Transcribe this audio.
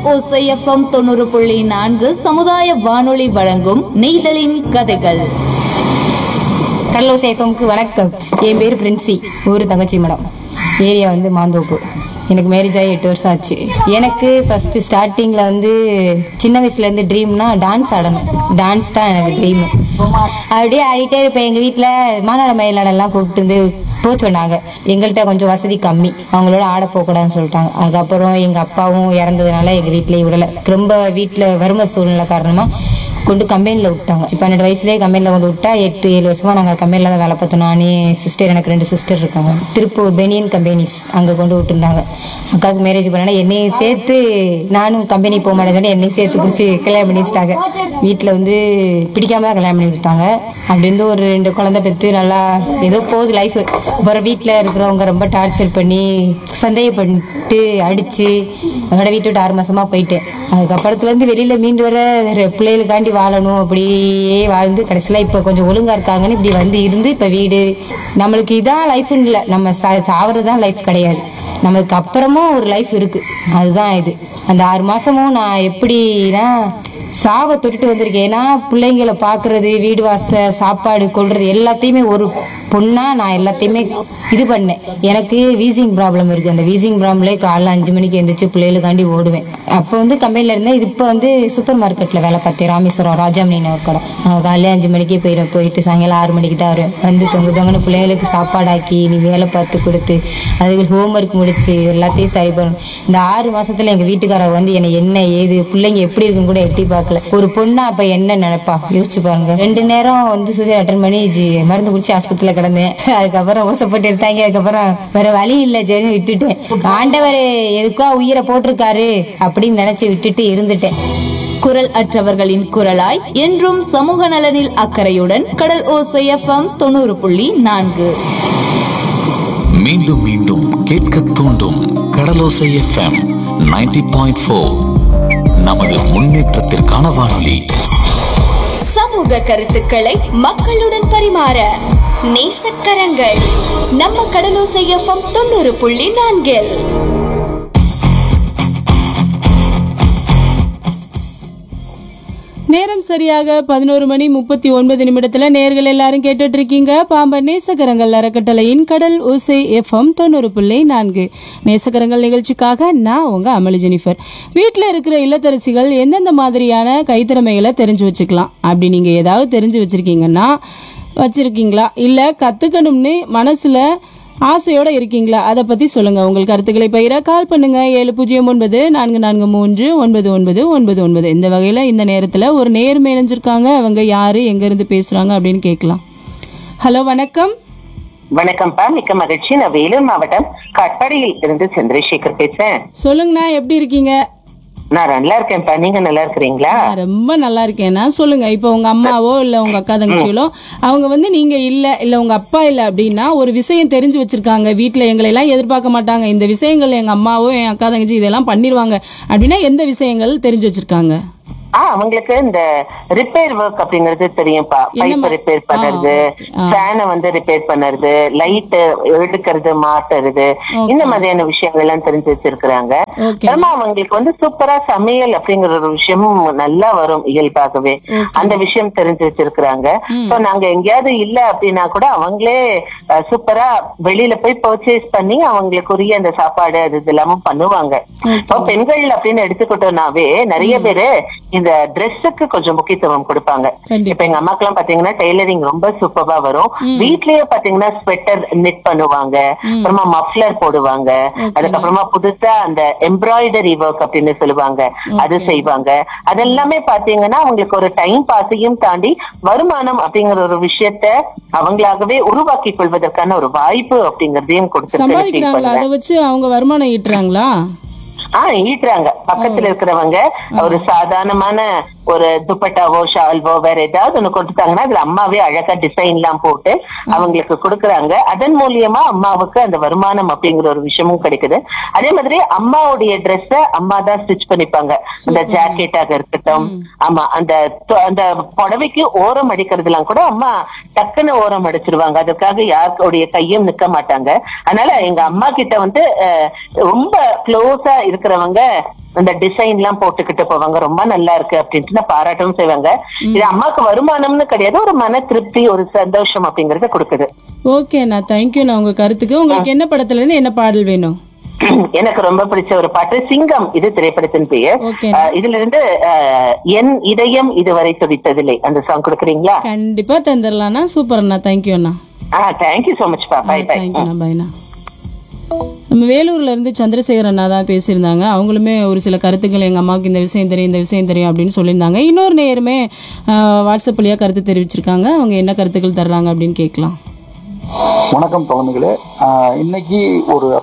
ஓசைஎஃப்எம் தொண்ணூறு புள்ளி நான்கு சமுதாய வானொலி வழங்கும் நெய்தலின் கதைகள் கடலோ சேஃபம்க்கு வணக்கம் என் பேர் பிரின்சி ஊர் தங்கச்சி மேடம் ஏரியா வந்து மாந்தோப்பு எனக்கு மேரேஜ் ஆகி எட்டு வருஷம் ஆச்சு எனக்கு ஃபஸ்ட்டு ஸ்டார்டிங்கில் வந்து சின்ன வயசுலேருந்து ட்ரீம்னா டான்ஸ் ஆடணும் டான்ஸ் தான் எனக்கு ட்ரீமு அப்படியே ஆடிட்டே இருப்பேன் எங்கள் வீட்டில் மாநாட மயிலாடெல்லாம் கூப்பிட்டு வந்து போக சொன்னாங்க எங்கள்கிட்ட கொஞ்சம் வசதி கம்மி அவங்களோட ஆட போகக்கூடாதுன்னு சொல்லிட்டாங்க அதுக்கப்புறம் எங்கள் அப்பாவும் இறந்ததுனால எங்கள் வீட்டிலேயே விடலை ரொம்ப வீட்டில் வறுமை சூழ்நிலை காரணமாக கொண்டு கம்பெனியில் விட்டாங்க பன்னெண்டு வயசுலேயே கம்பெனியில் கொண்டு விட்டா எட்டு ஏழு வருஷமா நாங்கள் கம்பெனியில் தான் வேலை பார்த்தோம் நானே சிஸ்டர் எனக்கு ரெண்டு சிஸ்டர் இருக்காங்க திருப்பூர் பெனியன் கம்பெனிஸ் அங்கே கொண்டு விட்டுருந்தாங்க அக்காவுக்கு மேரேஜ் பண்ணா என்னையும் சேர்த்து நானும் கம்பெனி போக மாட்டேன்னு என்னையும் சேர்த்து பிடிச்சி கல்யாணம் பண்ணி வச்சிட்டாங்க வீட்டில் வந்து பிடிக்காம தான் கல்யாணம் பண்ணி கொடுத்தாங்க அப்படி இருந்து ஒரு ரெண்டு குழந்தை பெற்று நல்லா ஏதோ போகுது லைஃப் அப்புறம் வீட்டில் இருக்கிறவங்க ரொம்ப டார்ச்சர் பண்ணி சந்தேகப்பட்டு அடித்து அதோட வீட்டு விட்டு ஆறு மாசமா போயிட்டேன் அதுக்கப்புறத்துலேருந்து வெளியில் மீண்டு வர ரெ- பிள்ளைகளுக்காண்டி வாழணும் அப்படியே வாழ்ந்து கடைசியில் இப்போ கொஞ்சம் ஒழுங்கா இருக்காங்கன்னு இப்படி வந்து இருந்து இப்போ வீடு நம்மளுக்கு இதான் லைஃப்னு இல்லை நம்ம சா சாவறது தான் லைஃப் கிடையாது நமக்கு அப்புறமும் ஒரு லைஃப் இருக்கு அதுதான் இது அந்த ஆறு மாசமும் நான் எப்படின்னா சாவை தொட்டுட்டு வந்திருக்கேன் ஏன்னா பிள்ளைங்களை பார்க்கறது வீடு வாச சாப்பாடு கொள்றது எல்லாத்தையுமே ஒரு பொண்ணா நான் எல்லாத்தையுமே இது பண்ணேன் எனக்கு வீசிங் ப்ராப்ளம் இருக்கு அந்த வீசிங் ப்ராப்ளம்லே காலைல அஞ்சு மணிக்கு எழுந்திரிச்சு பிள்ளைகளுக்காண்டி ஓடுவேன் அப்போ வந்து கம்பெனியில் இருந்தேன் இது இப்போ வந்து சூப்பர் மார்க்கெட்டில் வேலை பார்த்தேன் ராமேஸ்வரம் ராஜாமணின்னு ஒரு கடை அஹ் காலையில அஞ்சு மணிக்கே போயிடும் போயிட்டு சாயங்காலம் ஆறு மணிக்கு தான் வருவேன் வந்து தொங்கு தொங்குன்னு பிள்ளைங்களுக்கு சாப்பாடாக்கி நீ வேலை பார்த்து கொடுத்து அதுக்கு ஹோம்ஒர்க் முடிச்சு எல்லாத்தையும் சரி பண்ணணும் இந்த ஆறு மாசத்துல எங்க வீட்டுக்காரங்க வந்து என்னை என்ன ஏது பிள்ளைங்க எப்படி இருக்குன்னு கூட எட்டி பார்க்கல ஒரு பொண்ணா அப்ப என்ன நினைப்பா யோசிச்சு பாருங்க ரெண்டு நேரம் வந்து சூசைட் அட்டன் பண்ணி ஜி- மருந்து குடிச்சு ஆஸ்பத்திரியில கிடந்தேன் அதுக்கப்புறம் ஓசப்பட்டு எடுத்தாங்க அதுக்கப்புறம் வேற வழி இல்லை ஜெனி விட்டுட்டேன் ஆண்டவர் எதுக்கோ உயிரை போட்டிருக்காரு அப்படின்னு நினைச்சு விட்டுட்டு இருந்துட்டேன் குரல் அற்றவர்களின் குரலாய் என்றும் சமூக நலனில் அக்கறையுடன் கடல் ஓசைஎஃப்எம் தொண்ணூறு புள்ளி நான்கு மீண்டும் மீண்டும் கேட்க தூண்டும் கடலோசை எஃப்எம் 90.4 பாயிண்ட் ஃபோர் நமது முன்னேற்றத்திற்கான வானொலி சமூக கருத்துக்களை மக்களுடன் பரிமாற நேசக்கரங்கள் நம்ம கடலோசை எஃப்எம் தொண்ணூறு புள்ளி நான்கில் நேரம் சரியாக பதினோரு மணி முப்பத்தி ஒன்பது நிமிடத்துல நேர்கள் எல்லாரும் கேட்டுட்டு இருக்கீங்க பாம்பன் நேசகரங்கள் அறக்கட்டளையின் கடல் ஓசை எஃப்எம் தொண்ணூறு புள்ளி நான்கு நேசகரங்கள் நிகழ்ச்சிக்காக நான் உங்க அமளி ஜெனிஃபர் வீட்டில் இருக்கிற இல்லத்தரசிகள் எந்தெந்த மாதிரியான கைத்திறமைகளை தெரிஞ்சு வச்சுக்கலாம் அப்படி நீங்க ஏதாவது தெரிஞ்சு வச்சிருக்கீங்கன்னா வச்சிருக்கீங்களா இல்ல கத்துக்கணும்னு மனசுல ஆசையோட இருக்கீங்களா அதை பத்தி சொல்லுங்க உங்கள் கருத்துக்களை பகிர கால் பண்ணுங்க ஏழு பூஜ்ஜியம் ஒன்பது நான்கு நான்கு மூன்று ஒன்பது ஒன்பது ஒன்பது ஒன்பது இந்த வகையில இந்த நேரத்துல ஒரு நேர்மை இணைஞ்சிருக்காங்க அவங்க யாரு எங்க இருந்து பேசுறாங்க அப்படின்னு கேட்கலாம் ஹலோ வணக்கம் வணக்கம்ப்பா மிக்க மகிழ்ச்சி நான் வேலூர் மாவட்டம் கட்பாடியில் இருந்து சந்திரசேகர் பேசுறேன் சொல்லுங்கண்ணா எப்படி இருக்கீங்க நான் நல்லா இருக்கேன்ப்பா நீங்க நல்லா இருக்கிறீங்களா நான் ரொம்ப நல்லா இருக்கேன்னா சொல்லுங்க இப்போ உங்க அம்மாவோ இல்ல உங்க அக்கா தங்கச்சிகளோ அவங்க வந்து நீங்க இல்ல இல்ல உங்க அப்பா இல்ல அப்படின்னா ஒரு விஷயம் தெரிஞ்சு வச்சிருக்காங்க வீட்ல எங்களை எல்லாம் எதிர்பார்க்க மாட்டாங்க இந்த விஷயங்கள் எங்க அம்மாவோ என் அக்கா தங்கச்சி இதெல்லாம் பண்ணிருவாங்க அப்படின்னா எந்த விஷயங்கள் தெரிஞ்சு வச்சிருக்காங்க ஆ அவங்களுக்கு இந்த ரிப்பேர் ஒர்க் அப்படிங்கறது தெரியும்ப்பா பைப் என்னம்மா? ரிப்பேர் பண்ணுறது ஆ. ஃபேனை வந்து ரிப்பேர் பண்ணுறது லைட் எடுக்கிறது மாட்டுறது இந்த மாதிரியான விஷயங்கள் எல்லாம் தெரிஞ்சு வச்சிருக்கிறாங்க Okay. அப்புறமா அவங்களுக்கு வந்து சூப்பரா சமையல் அப்படிங்கிற ஒரு விஷயமும் நல்லா வரும் இயல்பாகவே அந்த விஷயம் தெரிஞ்சு வச்சிருக்கிறாங்க சோ நாங்க எங்கேயாவது இல்ல அப்படின்னா கூட அவங்களே அஹ், சூப்பரா வெளியில போய் பர்ச்சேஸ் பண்ணி அவங்களுக்கு உரிய அந்த சாப்பாடு அது இது எல்லாமும் பண்ணுவாங்க இப்போ பெண்கள் அப்படின்னு எடுத்துக்கிட்டோம்னாவே நிறைய பேரு இந்த ட்ரெஸ்ஸுக்கு கொஞ்சம் முக்கியத்துவம் கொடுப்பாங்க கண்டிப்பா. இப்ப எங்க அம்மாக்கெல்லாம் பாத்தீங்கன்னா டெய்லரிங் ரொம்ப சூப்பரா வரும் வீட்லயே பாத்தீங்கன்னா ஸ்வெட்டர் knit பண்ணுவாங்க அப்புறமா மஃப்லர் போடுவாங்க அதுக்கப்புறமா புதுசா அந்த எம்ப்ராய்டரி ஒர்க் அப்படின்னு சொல்லுவாங்க அது செய்வாங்க அதெல்லாமே பாத்தீங்கன்னா அவங்களுக்கு ஒரு டைம் பாஸையும் தாண்டி வருமானம் அப்படிங்கிற ஒரு விஷயத்த அவங்களாகவே உருவாக்கி கொள்வதற்கான ஒரு வாய்ப்பு அப்படிங்கறதையும் கொடுத்து சம்பாதிக்கிறாங்களா அதை வச்சு அவங்க வருமானம் ஈட்டுறாங்களா ஆஹ் ஈட்டுறாங்க பக்கத்துல இருக்கிறவங்க ஒரு சாதாரணமான ஒரு துப்பட்டாவோ ஷால்வோ வேற ஏதாவது ஒண்ணு கொடுத்தாங்கன்னா அதுல அம்மாவே அழகா டிசைன் எல்லாம் போட்டு அவங்களுக்கு கொடுக்கறாங்க அதன் மூலியமா அம்மாவுக்கு அந்த வருமானம் அப்படிங்கிற ஒரு விஷயமும் கிடைக்குது அதே மாதிரி அம்மாவுடைய ட்ரெஸ்ஸ அம்மா தான் ஸ்டிச் பண்ணிப்பாங்க அந்த ஜாக்கெட்டாக இருக்கட்டும் ஆமா அந்த தொ- அந்த புடவைக்கு ஓரம் அடிக்கிறதுலாம் கூட அம்மா டக்குன்னு ஓரம் அடிச்சிருவாங்க அதுக்காக யாருடைய கையும் நிக்க மாட்டாங்க அதனால எங்க அம்மா கிட்ட வந்து அஹ், ரொம்ப க்ளோஸா இருக்கிறவங்க அந்த டிசைன் எல்லாம் போட்டுக்கிட்டு போவாங்க ரொம்ப நல்லா இருக்கு அப்படின்ட்டு நான் பாராட்டவும் செய்வாங்க இது அம்மாக்கு வருமானம்னு கிடையாது ஒரு மன திருப்தி ஒரு சந்தோஷம் அப்படிங்கறத கொடுக்குது ஓகேண்ணா தேங்க்யூண்ணா உங்க கருத்துக்கு உங்களுக்கு என்ன படத்துல இருந்து என்ன பாடல் வேணும் எனக்கு ரொம்ப பிடிச்ச ஒரு பாட்டு சிங்கம் இது திரைப்படத்தின் பெயர் Okay. அஹ் இதுல இருந்து அஹ், என் இதயம் இதுவரை துடித்ததில்லை அந்த சாங் கொடுக்குறீங்களா கண்டிப்பா தந்துடலாம்ண்ணா சூப்பர் அண்ணா தேங்க்யூ அண்ணா ஆ தேங்க்யூ சோ மச் பா பை பை தேங்க்யூண்ணா பாய்ண்ணா நம்ம வேலூர்ல இருந்து சந்திரசேகர் அண்ணா தான் பேசியிருந்தாங்க அவங்களுமே ஒரு சில கருத்துக்கள் எங்க அம்மாவுக்கு இந்த விஷயம் தெரியும் இந்த விஷயம் தெரியும் அப்படின்னு சொல்லியிருந்தாங்க இன்னொரு நேயருமே ஆஹ், வாட்ஸ்அப் வழியா கருத்து தெரிவிச்சிருக்காங்க அவங்க என்ன கருத்துக்கள் தர்றாங்க அப்படின்னு கேட்கலாம் வணக்கம் குழந்தைகளே ஆஹ் இன்னைக்கு ஒரு